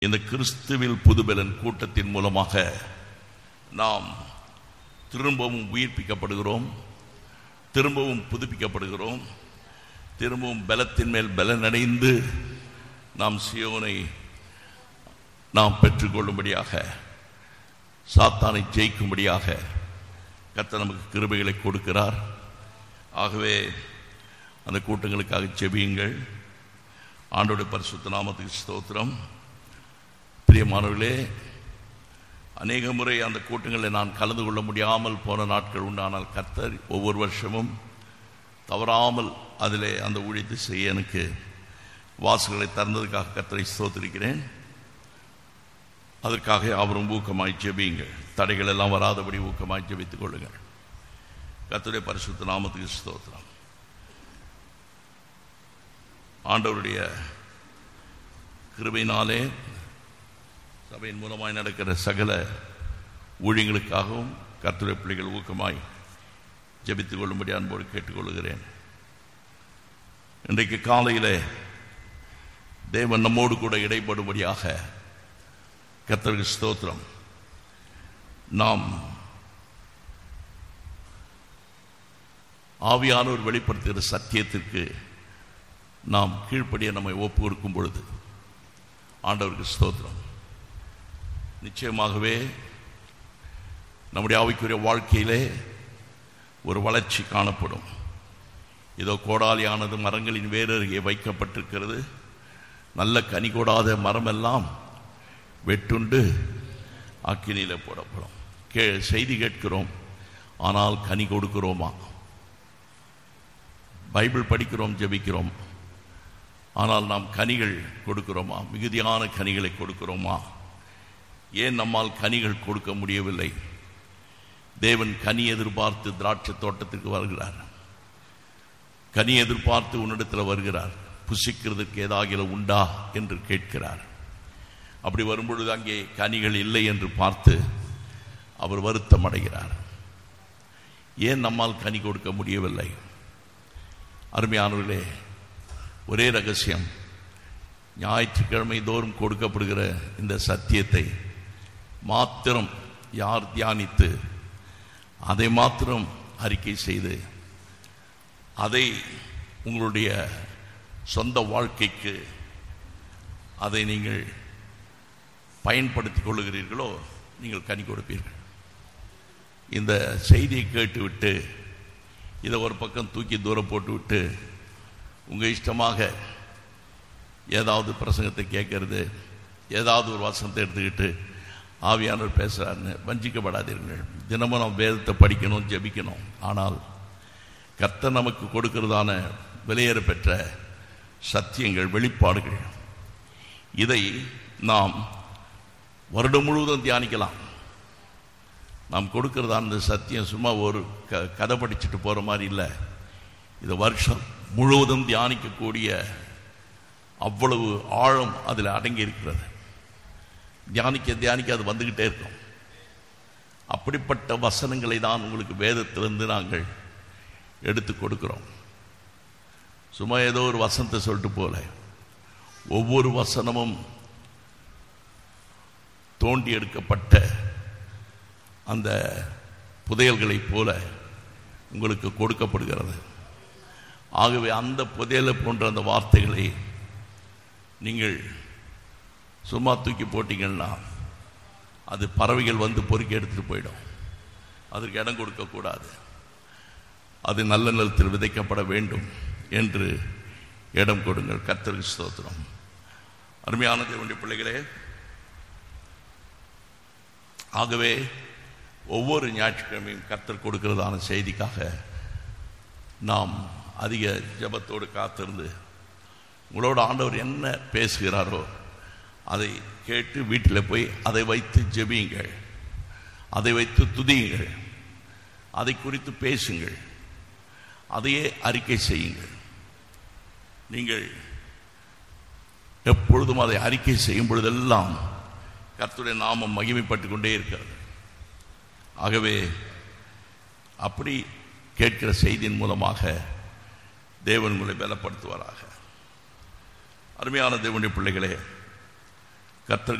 இந்த கிறிஸ்துவில் புதுபலன் கூட்டத்தின் மூலமாக நாம் திரும்பவும் உயிர்ப்பிக்கப்படுகிறோம் திரும்பவும் புதுப்பிக்கப்படுகிறோம் திரும்பவும் பலத்தின் மேல் பலனடைந்து நாம் சியோனை நாம் பெற்றுக்கொள்ளும்படியாக சாத்தானை ஜெயிக்கும்படியாக கர்த்தர் நமக்கு கிருபைகளை கொடுக்கிறார் ஆகவே அந்த கூட்டங்களுக்காக செபியுங்கள் ஆண்டோட பரிசுத்த நாமத்துக்கு ஸ்தோத்திரம் பிரியமானவர்களே அநேக முறை அந்த கூட்டங்களில் நான் கலந்து கொள்ள முடியாமல் போன நாட்கள் உண்டானால் கர்த்தர் ஒவ்வொரு வருஷமும் தவறாமல் அதிலே அந்த ஊழியத்தை செய்ய எனக்கு வாசல்களை திறந்ததுக்காக கர்த்தரை ஸ்தோத்திருக்கிறேன் அதற்காக அவரும் ஊக்கமாய் ஜெபியுங்கள் தடைகள் எல்லாம் வராதபடி ஊக்கமாய் ஜெபித்துக் கொள்ளுங்கள் கர்த்தருடைய பரிசுத்த நாமத்துக்கு ஸ்தோத்திரம் ஆண்டவருடைய கிருபையினாலே சபையின் மூலமாய் நடக்கிற சகல ஊழியங்களுக்காகவும் கர்த்தருடைய பிள்ளைகள் ஊக்கமாய் ஜெபித்துக் கொள்ளும்படி அன்போடு கேட்டுக்கொள்கிறேன் இன்றைக்கு காலையிலே தேவன் நம்மோடு கூட இடைப்படும்படியாக கர்த்தருக்கு ஸ்தோத்திரம் நாம் ஆவியானவர் வெளிப்படுத்துகிற சத்தியத்திற்கு நாம் கீழ்ப்படிய நம்மை ஒப்பு கொடுக்கும் பொழுது ஆண்டவருக்கு ஸ்தோத்திரம் நிச்சயமாகவே நம்முடைய ஆவிக்குரிய வாழ்க்கையிலே ஒரு வளர்ச்சி காணப்படும் இதோ கோடாலியானது மரங்களின் வேரருகே வைக்கப்பட்டிருக்கிறது நல்ல கனி கொடாத மரமெல்லாம் வெட்டுண்டு அக்கினியில் போடப்படும் கே செய்தி கேட்கிறோம் ஆனால் கனி கொடுக்கிறோமா பைபிள் படிக்கிறோம் ஜெபிக்கிறோம் ஆனால் நாம் கனிகள் கொடுக்கிறோமா மிகுதியான கனிகளை கொடுக்கிறோமா ஏன் நம்மால் கனிகள் கொடுக்க முடியவில்லை தேவன் கனி எதிர்பார்த்து திராட்சை தோட்டத்துக்கு வருகிறார் கனி எதிர்பார்த்து உன்னிடத்தில் வருகிறார் புசிக்கிறதுக்கு ஏதாகில உண்டா என்று கேட்கிறார் அப்படி வரும்பொழுது அங்கே கனிகள் இல்லை என்று பார்த்து அவர் வருத்தம் அடைகிறார் ஏன் நம்மால் கனி கொடுக்க முடியவில்லை அருமையானவர்களே ஒரே ரகசியம் ஞாயிற்றுக்கிழமை தோறும் கொடுக்கப்படுகிற இந்த சத்தியத்தை மாத்திரம் யார் தியானித்து அதை மாத்திரம் அறிக்கை செய்து அதை உங்களுடைய சொந்த வாழ்க்கைக்கு அதை நீங்கள் பயன்படுத்திக் கொள்ளுகிறீர்களோ நீங்கள் கனி கொடுப்பீர்கள் இந்த செய்தியை கேட்டுவிட்டு இதை ஒரு பக்கம் தூக்கி தூரம் போட்டுவிட்டு உங்கள் இஷ்டமாக ஏதாவது பிரசங்கத்தை கேட்கறது ஏதாவது ஒரு வசனத்தை எடுத்துக்கிட்டு ஆவியானவர் பேசுகிறாருன்னு வஞ்சிக்கப்படாதீர்கள் தினமும் நம்ம வேதத்தை படிக்கணும் ஜெபிக்கணும் ஆனால் கர்த்தர் நமக்கு கொடுக்கிறதான விலையேற பெற்ற சத்தியங்கள் வெளிப்பாடுகள் இதை நாம் வருடம் முழுவதும் தியானிக்கலாம் நாம் கொடுக்கிறதான இந்த சத்தியம் சும்மா ஒரு க கதை படிச்சுட்டு போகிற மாதிரி இல்லை இது வருஷம் முழுவதும் தியானிக்கக்கூடிய அவ்வளவு ஆழம் அதில் அடங்கி இருக்கிறது தியானிக்க தியானிக்க அது வந்துக்கிட்டே இருக்கும் அப்படிப்பட்ட வசனங்களை தான் உங்களுக்கு வேதத்திலிருந்து நாங்கள் எடுத்து கொடுக்கிறோம் சும்மா ஏதோ ஒரு வசனத்தை சொல்லிட்டு போல ஒவ்வொரு வசனமும் தோண்டி எடுக்கப்பட்ட அந்த புதையல்களைப் போல உங்களுக்கு கொடுக்கப்படுகிறது ஆகவே அந்த புதையலை போன்ற அந்த வார்த்தைகளை நீங்கள் சும்மா தூக்கி போட்டீங்கன்னா அது பறவைகள் வந்து பொறுக்கி எடுத்துட்டு போயிடும் அதற்கு இடம் கொடுக்கக்கூடாது அது நல்ல நிலத்தில் விதைக்கப்பட வேண்டும் என்று இடம் கொடுங்கள் கர்த்தருக்கு ஸ்தோத்திரம் அருமையான தேவனுடைய பிள்ளைகளே ஆகவே ஒவ்வொரு ஞாயிற்றுக்கிழமையும் கர்த்தர் கொடுக்கிறதான செய்திக்காக நாம் அதிக ஜபத்தோடு காத்திருந்து உங்களோட ஆண்டவர் என்ன பேசுகிறாரோ அதை கேட்டு வீட்டில் போய் அதை வைத்து ஜெபியுங்கள் அதை வைத்து துதியுங்கள் அதை குறித்து பேசுங்கள் அதையே அறிக்கை செய்யுங்கள் நீங்கள் எப்பொழுதும் அதை அறிக்கை செய்யும் பொழுதெல்லாம் கர்த்துடைய நாமம் மகிமைப்பட்டு கொண்டே இருக்கிறது ஆகவே அப்படி கேட்கிற செய்தியின் மூலமாக தேவன் உங்களை பலப்படுத்துவாராக அருமையான தேவனுடைய பிள்ளைகளே கர்த்தர்